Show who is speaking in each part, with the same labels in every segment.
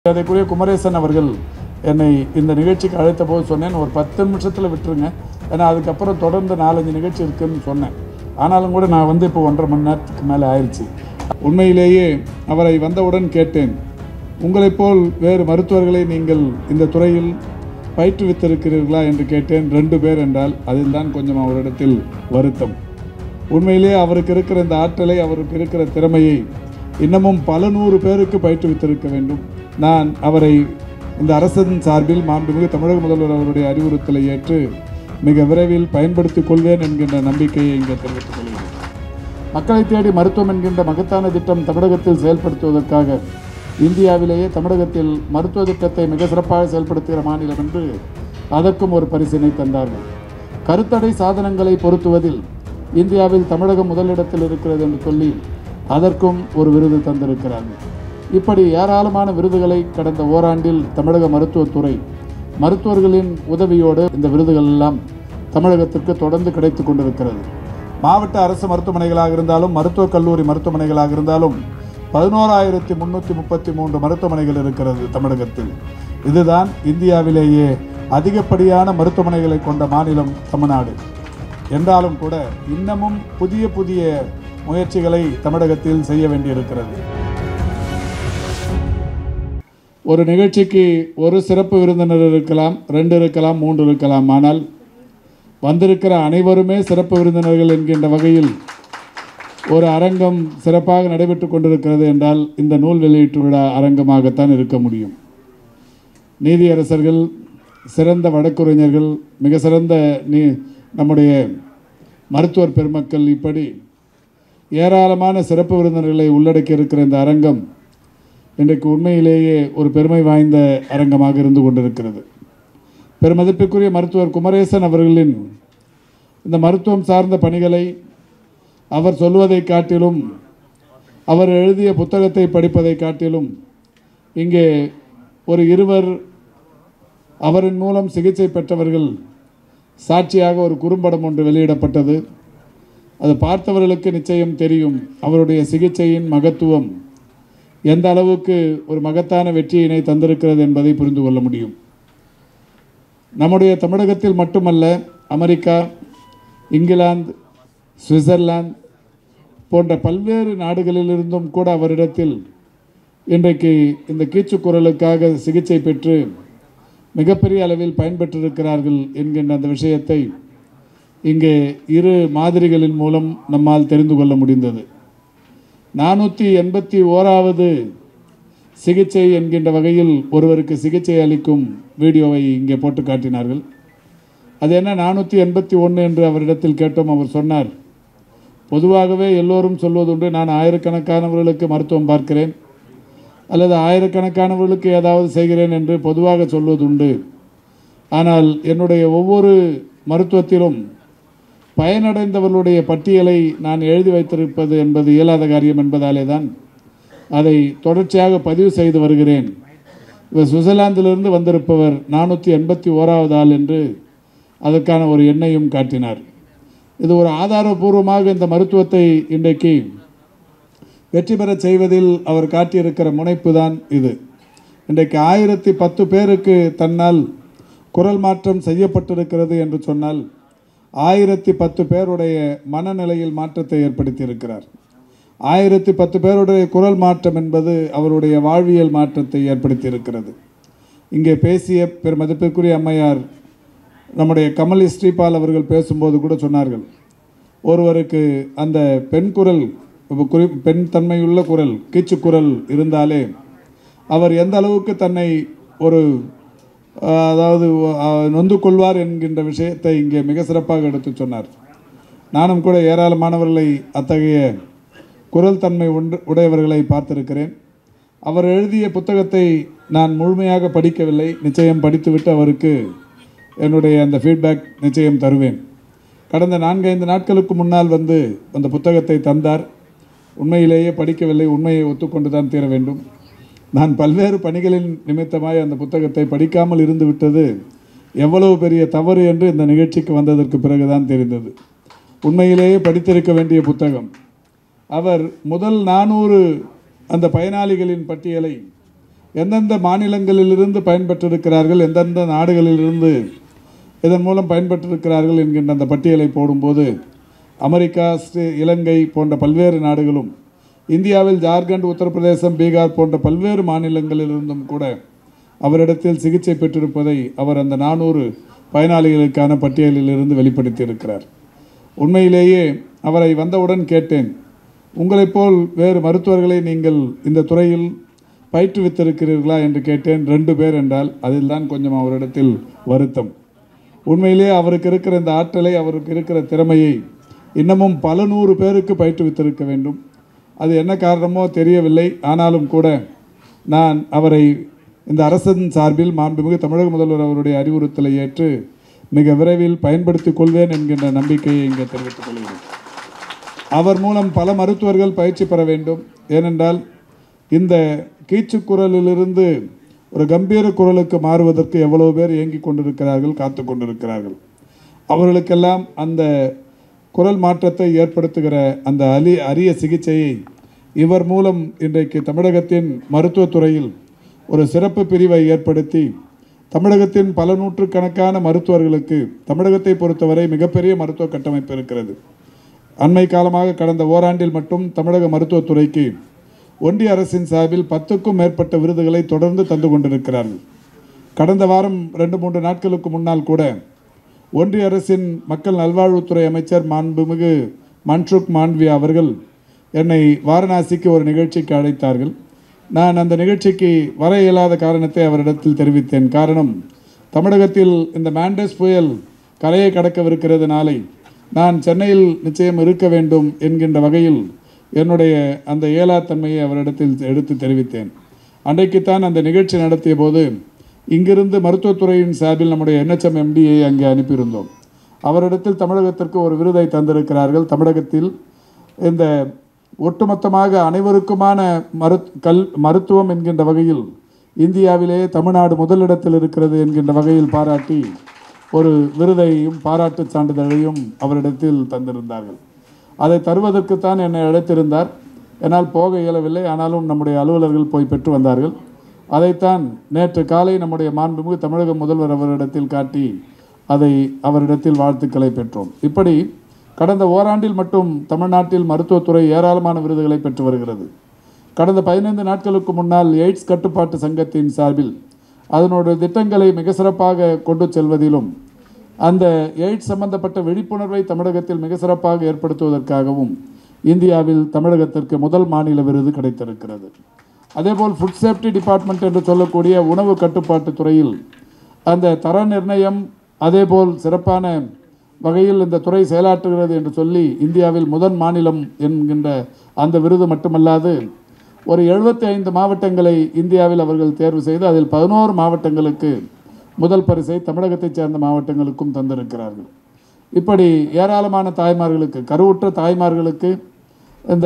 Speaker 1: அதற்குரிய குமரேசன் அவர்கள் என்னை இந்த நிகழ்ச்சிக்கு அழைத்த போது சொன்னேன் ஒரு பத்து நிமிஷத்தில் விட்டுருங்க ஏன்னா அதுக்கப்புறம் தொடர்ந்து நாலஞ்சு நிகழ்ச்சி இருக்குன்னு சொன்னேன் ஆனாலும் கூட நான் வந்து இப்போ ஒன்றரை மணி நேரத்துக்கு மேலே ஆயிடுச்சு உண்மையிலேயே அவரை வந்தவுடன் கேட்டேன் உங்களைப் போல் வேறு மருத்துவர்களை நீங்கள் இந்த துறையில் பயிற்றுவித்திருக்கிறீர்களா என்று கேட்டேன் ரெண்டு பேர் என்றால் அதில் தான் கொஞ்சம் அவரிடத்தில் வருத்தம் உண்மையிலே அவருக்கு இருக்கிற இந்த ஆற்றலை அவருக்கு இருக்கிற திறமையை இன்னமும் பல நூறு பேருக்கு பயிற்றுவித்திருக்க வேண்டும் நான் அவரை இந்த அரசின் சார்பில் மாண்புமிகு தமிழக முதல்வர் அவருடைய அறிவுறுத்தலை ஏற்று மிக விரைவில் பயன்படுத்திக் கொள்வேன் என்கின்ற நம்பிக்கையை இங்கே தெரிவித்துக் கொள்கிறேன் மக்களை தேடி மருத்துவம் என்கின்ற மகத்தான திட்டம் தமிழகத்தில் செயல்படுத்துவதற்காக இந்தியாவிலேயே தமிழகத்தில் மருத்துவ திட்டத்தை மிக சிறப்பாக செயல்படுத்துகிற மாநிலம் என்று அதற்கும் ஒரு பரிசினை தந்தார்கள் கருத்தடை சாதனங்களை பொருத்துவதில் இந்தியாவில் தமிழகம் முதலிடத்தில் இருக்கிறது என்று சொல்லி அதற்கும் ஒரு விருது தந்திருக்கிறார்கள் இப்படி ஏராளமான விருதுகளை கடந்த ஓராண்டில் தமிழக மருத்துவத்துறை மருத்துவர்களின் உதவியோடு இந்த விருதுகள் எல்லாம் தமிழகத்திற்கு தொடர்ந்து கிடைத்து கொண்டிருக்கிறது மாவட்ட அரசு மருத்துவமனைகளாக இருந்தாலும் மருத்துவக் கல்லூரி மருத்துவமனைகளாக இருந்தாலும் பதினோராயிரத்தி முன்னூற்றி முப்பத்தி மூன்று மருத்துவமனைகள் இருக்கிறது தமிழகத்தில் இதுதான் இந்தியாவிலேயே அதிகப்படியான மருத்துவமனைகளை கொண்ட மாநிலம் தமிழ்நாடு என்றாலும் கூட இன்னமும் புதிய புதிய முயற்சிகளை தமிழகத்தில் செய்ய வேண்டியிருக்கிறது ஒரு நிகழ்ச்சிக்கு ஒரு சிறப்பு விருந்தினர் இருக்கலாம் ரெண்டு இருக்கலாம் மூன்று இருக்கலாம் ஆனால் வந்திருக்கிற அனைவருமே சிறப்பு விருந்தினர்கள் என்கின்ற வகையில் ஒரு அரங்கம் சிறப்பாக நடைபெற்று கொண்டிருக்கிறது என்றால் இந்த நூல் வெளியீட்டு விழா அரங்கமாகத்தான் இருக்க முடியும் நீதியரசர்கள் சிறந்த வழக்குரைஞர்கள் மிக சிறந்த நீ நம்முடைய மருத்துவர் பெருமக்கள் இப்படி ஏராளமான சிறப்பு விருந்தினர்களை உள்ளடக்கி இருக்கிற இந்த அரங்கம் இன்றைக்கு உண்மையிலேயே ஒரு பெருமை வாய்ந்த அரங்கமாக இருந்து கொண்டிருக்கிறது பெருமதிப்பிற்குரிய மருத்துவர் குமரேசன் அவர்களின் இந்த மருத்துவம் சார்ந்த பணிகளை அவர் சொல்வதை காட்டிலும் அவர் எழுதிய புத்தகத்தை படிப்பதை காட்டிலும் இங்கே ஒரு இருவர் அவரின் மூலம் சிகிச்சை பெற்றவர்கள் சாட்சியாக ஒரு குறும்படம் ஒன்று வெளியிடப்பட்டது அது பார்த்தவர்களுக்கு நிச்சயம் தெரியும் அவருடைய சிகிச்சையின் மகத்துவம் எந்த அளவுக்கு ஒரு மகத்தான வெற்றியினை தந்திருக்கிறது என்பதை புரிந்து கொள்ள முடியும் நம்முடைய தமிழகத்தில் மட்டுமல்ல அமெரிக்கா இங்கிலாந்து சுவிட்சர்லாந்து போன்ற பல்வேறு நாடுகளிலிருந்தும் கூட அவரிடத்தில் இன்றைக்கு இந்த கீச்சுக்குரலுக்காக சிகிச்சை பெற்று மிகப்பெரிய அளவில் பயன்பெற்றிருக்கிறார்கள் என்கின்ற அந்த விஷயத்தை இங்கே இரு மாதிரிகளின் மூலம் நம்மால் தெரிந்து கொள்ள முடிந்தது நானூற்றி எண்பத்தி ஓராவது சிகிச்சை என்கின்ற வகையில் ஒருவருக்கு சிகிச்சை அளிக்கும் வீடியோவை இங்கே போட்டு காட்டினார்கள் அது என்ன நானூற்றி எண்பத்தி ஒன்று என்று அவரிடத்தில் கேட்டோம் அவர் சொன்னார் பொதுவாகவே எல்லோரும் சொல்வதுண்டு நான் ஆயிரக்கணக்கானவர்களுக்கு மருத்துவம் பார்க்கிறேன் அல்லது ஆயிரக்கணக்கானவர்களுக்கு ஏதாவது செய்கிறேன் என்று பொதுவாக சொல்வதுண்டு ஆனால் என்னுடைய ஒவ்வொரு மருத்துவத்திலும் பயனடைந்தவர்களுடைய பட்டியலை நான் எழுதி வைத்திருப்பது என்பது இயலாத காரியம் என்பதாலே தான் அதை தொடர்ச்சியாக பதிவு செய்து வருகிறேன் இவர் சுவிட்சர்லாந்திலிருந்து வந்திருப்பவர் நானூற்றி எண்பத்தி ஓராவது ஆள் என்று அதற்கான ஒரு எண்ணையும் காட்டினார் இது ஒரு ஆதாரபூர்வமாக இந்த மருத்துவத்தை இன்றைக்கு வெற்றி பெறச் செய்வதில் அவர் காட்டியிருக்கிற முனைப்பு தான் இது இன்றைக்கு ஆயிரத்தி பத்து பேருக்கு தன்னால் குரல் மாற்றம் செய்யப்பட்டிருக்கிறது என்று சொன்னால் ஆயிரத்தி பத்து பேருடைய மனநிலையில் மாற்றத்தை ஏற்படுத்தியிருக்கிறார் ஆயிரத்தி பத்து பேருடைய குரல் மாற்றம் என்பது அவருடைய வாழ்வியல் மாற்றத்தை ஏற்படுத்தியிருக்கிறது இங்கே பேசிய பெருமதிப்பிற்குரிய அம்மையார் நம்முடைய கமலி ஸ்ரீபால் அவர்கள் பேசும்போது கூட சொன்னார்கள் ஒருவருக்கு அந்த பெண் குரல் குறி பெண் தன்மையுள்ள குரல் கீச்சு குரல் இருந்தாலே அவர் எந்த அளவுக்கு தன்னை ஒரு அஹ், அதாவது அஹ், நொந்து கொள்வார் என்கின்ற விஷயத்தை இங்கே மிக சிறப்பாக எடுத்து சொன்னார் நானும் கூட ஏராளமானவர்களை அத்தகைய குரல் தன்மை உண்டு உடையவர்களை பார்த்திருக்கிறேன் அவர் எழுதிய புத்தகத்தை நான் முழுமையாக படிக்கவில்லை நிச்சயம் படித்துவிட்டு அவருக்கு என்னுடைய அந்த ஃபீட்பேக் நிச்சயம் தருவேன் கடந்த நான்கைந்து நாட்களுக்கு முன்னால் வந்து அந்த புத்தகத்தை தந்தார் உண்மையிலேயே படிக்கவில்லை உண்மையை ஒத்துக்கொண்டு தான் தீர வேண்டும் நான் பல்வேறு பணிகளின் நிமித்தமாய் அந்த புத்தகத்தை படிக்காமல் இருந்து விட்டது எவ்வளவு பெரிய தவறு என்று இந்த நிகழ்ச்சிக்கு வந்ததற்கு பிறகுதான் தெரிந்தது உண்மையிலேயே படித்திருக்க வேண்டிய புத்தகம் அவர் முதல் நானூறு அந்த பயனாளிகளின் பட்டியலை எந்தெந்த மாநிலங்களிலிருந்து பயன்பெற்றிருக்கிறார்கள் எந்தெந்த நாடுகளிலிருந்து இதன் மூலம் பயன்பெற்றிருக்கிறார்கள் என்கின்ற அந்த பட்டியலை போடும்போது அமெரிக்கா ஸ்ரீ இலங்கை போன்ற பல்வேறு நாடுகளும் இந்தியாவில் ஜார்க்கண்ட் உத்தரப்பிரதேசம் பீகார் போன்ற பல்வேறு மாநிலங்களிலிருந்தும் கூட அவரிடத்தில் சிகிச்சை பெற்றிருப்பதை அவர் அந்த நானூறு பயனாளிகளுக்கான பட்டியலிலிருந்து வெளிப்படுத்தியிருக்கிறார் உண்மையிலேயே அவரை வந்தவுடன் கேட்டேன் உங்களைப் போல் வேறு மருத்துவர்களை நீங்கள் இந்த துறையில் பயிற்றுவித்திருக்கிறீர்களா என்று கேட்டேன் ரெண்டு பேர் என்றால் அதில் தான் கொஞ்சம் அவரிடத்தில் வருத்தம் உண்மையிலேயே அவருக்கு இருக்கிற இந்த ஆற்றலை அவருக்கு இருக்கிற திறமையை இன்னமும் பல நூறு பேருக்கு பயிற்றுவித்திருக்க வேண்டும் அது என்ன காரணமோ தெரியவில்லை ஆனாலும் கூட நான் அவரை இந்த அரசின் சார்பில் மாண்புமிகு தமிழக முதல்வர் அவருடைய அறிவுறுத்தலை ஏற்று மிக விரைவில் பயன்படுத்திக் கொள்வேன் என்கின்ற நம்பிக்கையை இங்கே தெரிவித்துக் கொள்கிறேன் அவர் மூலம் பல மருத்துவர்கள் பயிற்சி பெற வேண்டும் ஏனென்றால் இந்த கீச்சுக் குரலிலிருந்து ஒரு கம்பீர குரலுக்கு மாறுவதற்கு எவ்வளவு பேர் இயங்கிக் கொண்டிருக்கிறார்கள் காத்து கொண்டிருக்கிறார்கள் அவர்களுக்கெல்லாம் அந்த குரல் மாற்றத்தை ஏற்படுத்துகிற அந்த அலி அரிய சிகிச்சையை இவர் மூலம் இன்றைக்கு தமிழகத்தின் மருத்துவத்துறையில் ஒரு சிறப்பு பிரிவை ஏற்படுத்தி தமிழகத்தின் பல நூற்றுக்கணக்கான மருத்துவர்களுக்கு தமிழகத்தை பொறுத்தவரை மிகப்பெரிய மருத்துவ கட்டமைப்பு இருக்கிறது அண்மை காலமாக கடந்த ஓராண்டில் மட்டும் தமிழக மருத்துவத்துறைக்கு ஒன்றிய அரசின் சார்பில் பத்துக்கும் மேற்பட்ட விருதுகளை தொடர்ந்து தந்து கொண்டிருக்கிறார்கள் கடந்த வாரம் ரெண்டு மூன்று நாட்களுக்கு முன்னால் கூட ஒன்றிய அரசின் மக்கள் நல்வாழ்வுத்துறை அமைச்சர் மாண்புமிகு மன்சுக் மாண்ட்வியா அவர்கள் என்னை வாரணாசிக்கு ஒரு நிகழ்ச்சிக்கு அழைத்தார்கள் நான் அந்த நிகழ்ச்சிக்கு வர இயலாத காரணத்தை அவரிடத்தில் தெரிவித்தேன் காரணம் தமிழகத்தில் இந்த மாண்டஸ் புயல் கரையை கடக்கவிருக்கிறது நாளை நான் சென்னையில் நிச்சயம் இருக்க வேண்டும் என்கின்ற வகையில் என்னுடைய அந்த இயலாத்தன்மையை அவரிடத்தில் எடுத்து தெரிவித்தேன் அன்றைக்குத்தான் அந்த நிகழ்ச்சி நடத்திய போது இங்கிருந்து மருத்துவத்துறையின் சார்பில் நம்முடைய என்ஹெச்எம் எம்டியை அங்கே அனுப்பியிருந்தோம் அவரிடத்தில் தமிழகத்திற்கு ஒரு விருதை தந்திருக்கிறார்கள் தமிழகத்தில் இந்த ஒட்டுமொத்தமாக அனைவருக்குமான மரு கல் மருத்துவம் என்கின்ற வகையில் இந்தியாவிலேயே தமிழ்நாடு முதலிடத்தில் இருக்கிறது என்கின்ற வகையில் பாராட்டி ஒரு விருதையும் பாராட்டுச் சான்றிதழையும் அவரிடத்தில் தந்திருந்தார்கள் அதை தருவதற்குத்தான் என்னை அழைத்திருந்தார் என்னால் போக இயலவில்லை ஆனாலும் நம்முடைய அலுவலர்கள் போய் பெற்று வந்தார்கள் அதைத்தான் நேற்று காலை நம்முடைய மாண்புமிகு தமிழக முதல்வர் அவரிடத்தில் காட்டி அதை அவரிடத்தில் வாழ்த்துக்களை பெற்றோம் இப்படி கடந்த ஓராண்டில் மட்டும் தமிழ்நாட்டில் மருத்துவத்துறை ஏராளமான விருதுகளை பெற்று வருகிறது கடந்த பதினைந்து நாட்களுக்கு முன்னால் எய்ட்ஸ் கட்டுப்பாட்டு சங்கத்தின் சார்பில் அதனுடைய திட்டங்களை மிக சிறப்பாக கொண்டு செல்வதிலும் அந்த எய்ட்ஸ் சம்பந்தப்பட்ட விழிப்புணர்வை தமிழகத்தில் மிக சிறப்பாக ஏற்படுத்துவதற்காகவும் இந்தியாவில் தமிழகத்திற்கு முதல் மாநில விருது கிடைத்திருக்கிறது அதேபோல் ஃபுட் சேஃப்டி டிபார்ட்மெண்ட் என்று சொல்லக்கூடிய உணவு கட்டுப்பாட்டு துறையில் அந்த தர நிர்ணயம் அதேபோல் சிறப்பான வகையில் இந்த துறை செயலாற்றுகிறது என்று சொல்லி இந்தியாவில் முதல் மாநிலம் என்கின்ற அந்த விருது மட்டுமல்லாது ஒரு எழுபத்தி ஐந்து மாவட்டங்களை இந்தியாவில் அவர்கள் தேர்வு செய்து அதில் பதினோரு மாவட்டங்களுக்கு முதல் பரிசை தமிழகத்தைச் சேர்ந்த மாவட்டங்களுக்கும் தந்திருக்கிறார்கள் இப்படி ஏராளமான தாய்மார்களுக்கு கருவுற்ற தாய்மார்களுக்கு இந்த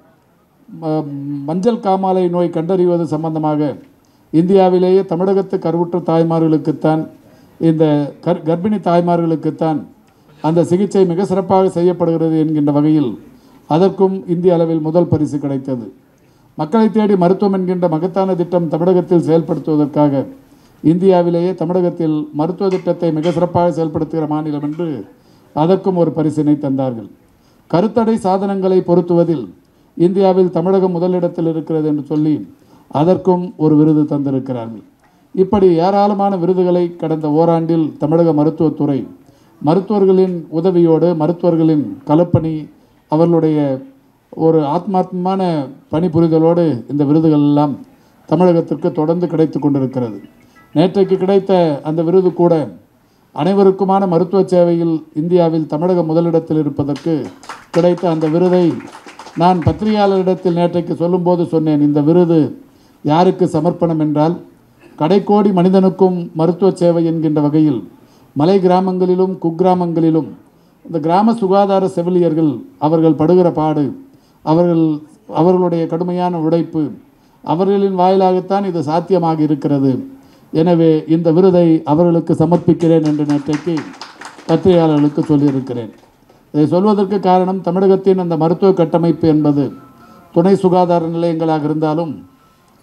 Speaker 1: ம- மஞ்சள் காமாலை நோய் கண்டறிவது சம்பந்தமாக இந்தியாவிலேயே தமிழகத்து கருவுற்ற தாய்மார்களுக்குத்தான் இந்த கர் கர்ப்பிணி தாய்மார்களுக்குத்தான் அந்த சிகிச்சை மிக சிறப்பாக செய்யப்படுகிறது என்கின்ற வகையில் அதற்கும் இந்திய அளவில் முதல் பரிசு கிடைத்தது மக்களை தேடி மருத்துவம் என்கின்ற மகத்தான திட்டம் தமிழகத்தில் செயல்படுத்துவதற்காக இந்தியாவிலேயே தமிழகத்தில் மருத்துவ திட்டத்தை மிக சிறப்பாக செயல்படுத்துகிற மாநிலம் என்று அதற்கும் ஒரு பரிசினை தந்தார்கள் கருத்தடை சாதனங்களை பொருத்துவதில் இந்தியாவில் தமிழகம் முதலிடத்தில் இருக்கிறது என்று சொல்லி அதற்கும் ஒரு விருது தந்திருக்கிறார்கள் இப்படி ஏராளமான விருதுகளை கடந்த ஓராண்டில் தமிழக மருத்துவத்துறை மருத்துவர்களின் உதவியோடு மருத்துவர்களின் களப்பணி அவர்களுடைய ஒரு ஆத்மாத்மான பணிபுரிதலோடு இந்த விருதுகள் எல்லாம் தமிழகத்திற்கு தொடர்ந்து கிடைத்து கொண்டிருக்கிறது நேற்றைக்கு கிடைத்த அந்த விருது கூட அனைவருக்குமான மருத்துவ சேவையில் இந்தியாவில் தமிழகம் முதலிடத்தில் இருப்பதற்கு கிடைத்த அந்த விருதை நான் பத்திரிகையாளரிடத்தில் நேற்றைக்கு சொல்லும்போது சொன்னேன் இந்த விருது யாருக்கு சமர்ப்பணம் என்றால் கடைக்கோடி மனிதனுக்கும் மருத்துவ சேவை என்கின்ற வகையில் மலை கிராமங்களிலும் குக்கிராமங்களிலும் இந்த கிராம சுகாதார செவிலியர்கள் அவர்கள் படுகிற பாடு அவர்கள் அவர்களுடைய கடுமையான உழைப்பு அவர்களின் வாயிலாகத்தான் இது சாத்தியமாக இருக்கிறது எனவே இந்த விருதை அவர்களுக்கு சமர்ப்பிக்கிறேன் என்று நேற்றைக்கு பத்திரிகையாளர்களுக்கு சொல்லியிருக்கிறேன் இதை சொல்வதற்கு காரணம் தமிழகத்தின் அந்த மருத்துவ கட்டமைப்பு என்பது துணை சுகாதார நிலையங்களாக இருந்தாலும்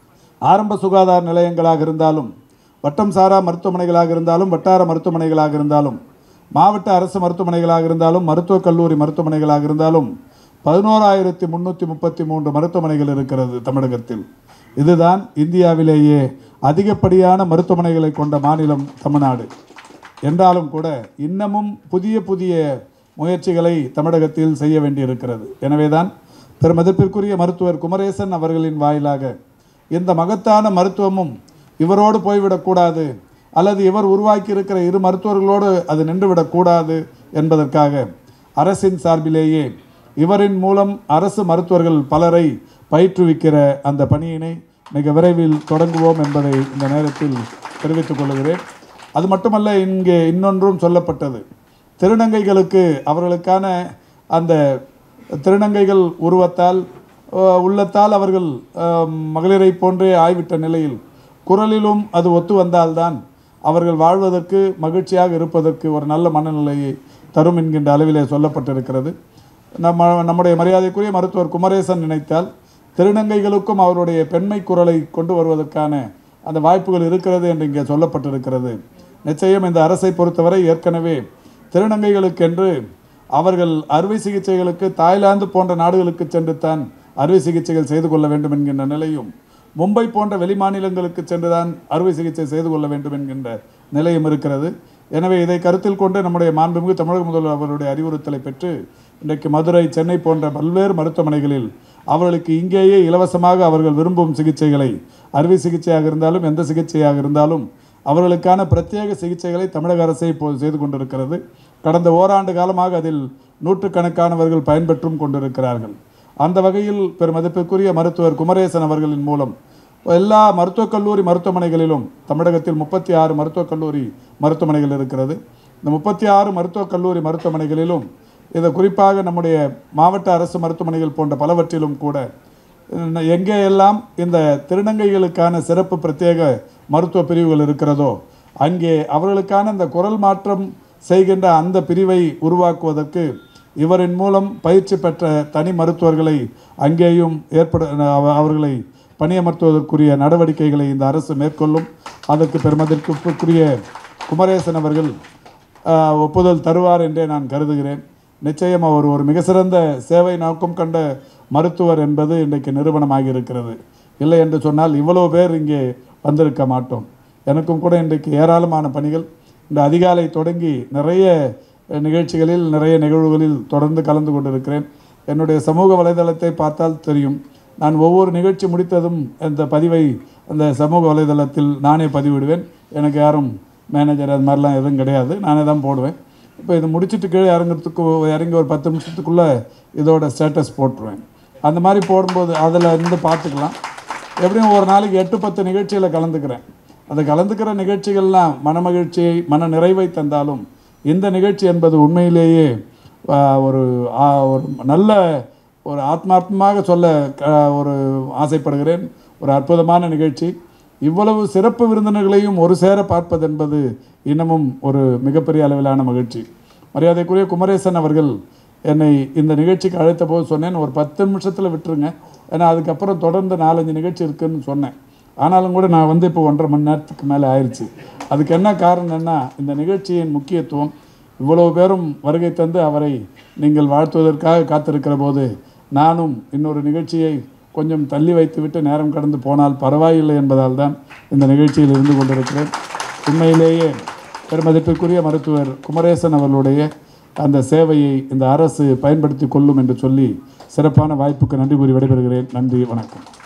Speaker 1: ஆரம்ப சுகாதார நிலையங்களாக இருந்தாலும் வட்டம் சாரா மருத்துவமனைகளாக இருந்தாலும் வட்டார மருத்துவமனைகளாக இருந்தாலும் மாவட்ட அரசு மருத்துவமனைகளாக இருந்தாலும் மருத்துவக் கல்லூரி மருத்துவமனைகளாக இருந்தாலும் பதினோராயிரத்தி முந்நூற்றி முப்பத்தி மூன்று மருத்துவமனைகள் இருக்கிறது தமிழகத்தில் இதுதான் இந்தியாவிலேயே அதிகப்படியான மருத்துவமனைகளை கொண்ட மாநிலம் தமிழ்நாடு என்றாலும் கூட இன்னமும் புதிய புதிய முயற்சிகளை தமிழகத்தில் செய்ய வேண்டியிருக்கிறது எனவேதான் பெருமதிப்பிற்குரிய மருத்துவர் குமரேசன் அவர்களின் வாயிலாக இந்த மகத்தான மருத்துவமும் இவரோடு போய்விடக்கூடாது அல்லது இவர் உருவாக்கி இருக்கிற இரு மருத்துவர்களோடு அது நின்றுவிடக்கூடாது என்பதற்காக அரசின் சார்பிலேயே இவரின் மூலம் அரசு மருத்துவர்கள் பலரை பயிற்றுவிக்கிற அந்த பணியினை மிக விரைவில் தொடங்குவோம் என்பதை இந்த நேரத்தில் தெரிவித்துக் கொள்கிறேன் அது மட்டுமல்ல இங்கே இன்னொன்றும் சொல்லப்பட்டது திருநங்கைகளுக்கு அவர்களுக்கான அந்த திருநங்கைகள் உருவத்தால் அஹ், உள்ளத்தால் அவர்கள் அஹ், மகளிரை போன்றே ஆய்விட்ட நிலையில் குரலிலும் அது ஒத்து வந்தால்தான் அவர்கள் வாழ்வதற்கு மகிழ்ச்சியாக இருப்பதற்கு ஒரு நல்ல மனநிலையை தரும் என்கின்ற அளவிலே சொல்லப்பட்டிருக்கிறது நம்ம நம்முடைய மரியாதைக்குரிய மருத்துவர் குமரேசன் நினைத்தால் திருநங்கைகளுக்கும் அவருடைய பெண்மை குரலை கொண்டு வருவதற்கான அந்த வாய்ப்புகள் இருக்கிறது என்று இங்கே சொல்லப்பட்டிருக்கிறது நிச்சயம் இந்த அரசை பொறுத்தவரை ஏற்கனவே திருநங்கைகளுக்கென்று அவர்கள் அறுவை சிகிச்சைகளுக்கு தாய்லாந்து போன்ற நாடுகளுக்கு சென்று தான் அறுவை சிகிச்சைகள் செய்து கொள்ள வேண்டும் என்கின்ற நிலையும் மும்பை போன்ற வெளிமாநிலங்களுக்கு சென்றுதான் அறுவை சிகிச்சை செய்து கொள்ள வேண்டும் என்கின்ற நிலையும் இருக்கிறது எனவே இதை கருத்தில் கொண்டு நம்முடைய மாண்புமிகு தமிழக முதல்வர் அவருடைய அறிவுறுத்தலை பெற்று இன்றைக்கு மதுரை சென்னை போன்ற பல்வேறு மருத்துவமனைகளில் அவர்களுக்கு இங்கேயே இலவசமாக அவர்கள் விரும்பும் சிகிச்சைகளை அறுவை சிகிச்சையாக இருந்தாலும் எந்த சிகிச்சையாக இருந்தாலும் அவர்களுக்கான பிரத்யேக சிகிச்சைகளை தமிழக அரசே இப்போது செய்து கொண்டிருக்கிறது கடந்த ஓராண்டு காலமாக அதில் நூற்றுக்கணக்கானவர்கள் பயன்பெற்றும் கொண்டிருக்கிறார்கள் அந்த வகையில் பெருமதிப்பிற்குரிய மருத்துவர் குமரேசன் அவர்களின் மூலம் எல்லா மருத்துவக் கல்லூரி மருத்துவமனைகளிலும் தமிழகத்தில் முப்பத்தி ஆறு மருத்துவக் கல்லூரி மருத்துவமனைகள் இருக்கிறது இந்த முப்பத்தி ஆறு மருத்துவக் கல்லூரி மருத்துவமனைகளிலும் இதை குறிப்பாக நம்முடைய மாவட்ட அரசு மருத்துவமனைகள் போன்ற பலவற்றிலும் கூட இன்ன- எங்கே எல்லாம் இந்த திருநங்கைகளுக்கான சிறப்பு பிரத்யேக மருத்துவ பிரிவுகள் இருக்கிறதோ அங்கே அவர்களுக்கான இந்த குரல் மாற்றம் செய்கின்ற அந்த பிரிவை உருவாக்குவதற்கு இவரின் மூலம் பயிற்சி பெற்ற தனி மருத்துவர்களை அங்கேயும் ஏற்பட அவ- அவர்களை பணியமர்த்துவதற்குரிய நடவடிக்கைகளை இந்த அரசு மேற்கொள்ளும் அதற்கு பெருமதிற்குரிய குமரேசன் அவர்கள் ஆஹ், ஒப்புதல் தருவார் என்றே நான் கருதுகிறேன் நிச்சயம் அவர் ஒரு மிக சிறந்த சேவை நோக்கம் கண்ட மருத்துவர் என்பது இன்றைக்கு நிரூபணமாகி இருக்கிறது இல்லை என்று சொன்னால் இவ்வளவு பேர் இங்கே வந்திருக்க மாட்டோம் எனக்கும் கூட இன்றைக்கு ஏராளமான பணிகள் இந்த அதிகாலை தொடங்கி நிறைய அஹ், நிகழ்ச்சிகளில் நிறைய நிகழ்வுகளில் தொடர்ந்து கலந்து கொண்டிருக்கிறேன் என்னுடைய சமூக வலைதளத்தை பார்த்தால் தெரியும் நான் ஒவ்வொரு நிகழ்ச்சி முடித்ததும் இந்த பதிவை அந்த சமூக வலைதளத்தில் நானே பதிவிடுவேன் எனக்கு யாரும் மேனேஜர் அது மாதிரிலாம் எதுவும் கிடையாது நானே தான் போடுவேன் இப்போ இது முடிச்சிட்டு கீழே இறங்குறதுக்கு இறங்கி ஒரு பத்து நிமிஷத்துக்குள்ளே இதோட ஸ்டேட்டஸ் போட்டுருவேன் அந்த மாதிரி போடும்போது அதில் இருந்து பார்த்துக்கலாம் எப்படியும் ஒரு நாளைக்கு எட்டு பத்து நிகழ்ச்சியில் கலந்துக்கிறேன் அந்த கலந்துக்கிற நிகழ்ச்சிகள்லாம் மனமகிழ்ச்சியை மன நிறைவை தந்தாலும் இந்த நிகழ்ச்சி என்பது உண்மையிலேயே ஆ, ஒரு ஆ, ஒரு நல்ல ஒரு ஆத்மார்த்தமாக சொல்ல க- ஒரு ஆசைப்படுகிறேன் ஒரு அற்புதமான நிகழ்ச்சி இவ்வளவு சிறப்பு விருந்தினர்களையும் ஒரு சேர பார்ப்பது என்பது இன்னமும் ஒரு மிகப்பெரிய அளவிலான மகிழ்ச்சி மரியாதைக்குரிய குமரேசன் அவர்கள் என்னை இந்த நிகழ்ச்சிக்கு அழைத்த போது சொன்னேன் ஒரு பத்து நிமிஷத்தில் விட்டுருங்க ஏன்னா அதுக்கப்புறம் தொடர்ந்து நாலஞ்சு நிகழ்ச்சி இருக்குன்னு சொன்னேன் ஆனாலும் கூட நான் வந்து இப்போ ஒன்றரை மணி நேரத்துக்கு மேலே ஆயிடுச்சு அதுக்கு என்ன காரணம்னா இந்த நிகழ்ச்சியின் முக்கியத்துவம் இவ்வளவு பேரும் வருகை தந்து அவரை நீங்கள் வாழ்த்துவதற்காக காத்திருக்கிற போது நானும் இன்னொரு நிகழ்ச்சியை கொஞ்சம் தள்ளி வைத்துவிட்டு நேரம் கடந்து போனால் பரவாயில்லை என்பதால் தான் இந்த நிகழ்ச்சியில் இருந்து கொண்டிருக்கிறேன் உண்மையிலேயே பெருமதிப்பிற்குரிய மருத்துவர் குமரேசன் அவர்களுடைய அந்த சேவையை இந்த அரசு பயன்படுத்தி கொள்ளும் என்று சொல்லி சிறப்பான வாய்ப்புக்கு நன்றி கூறி விடைபெறுகிறேன் நன்றி வணக்கம்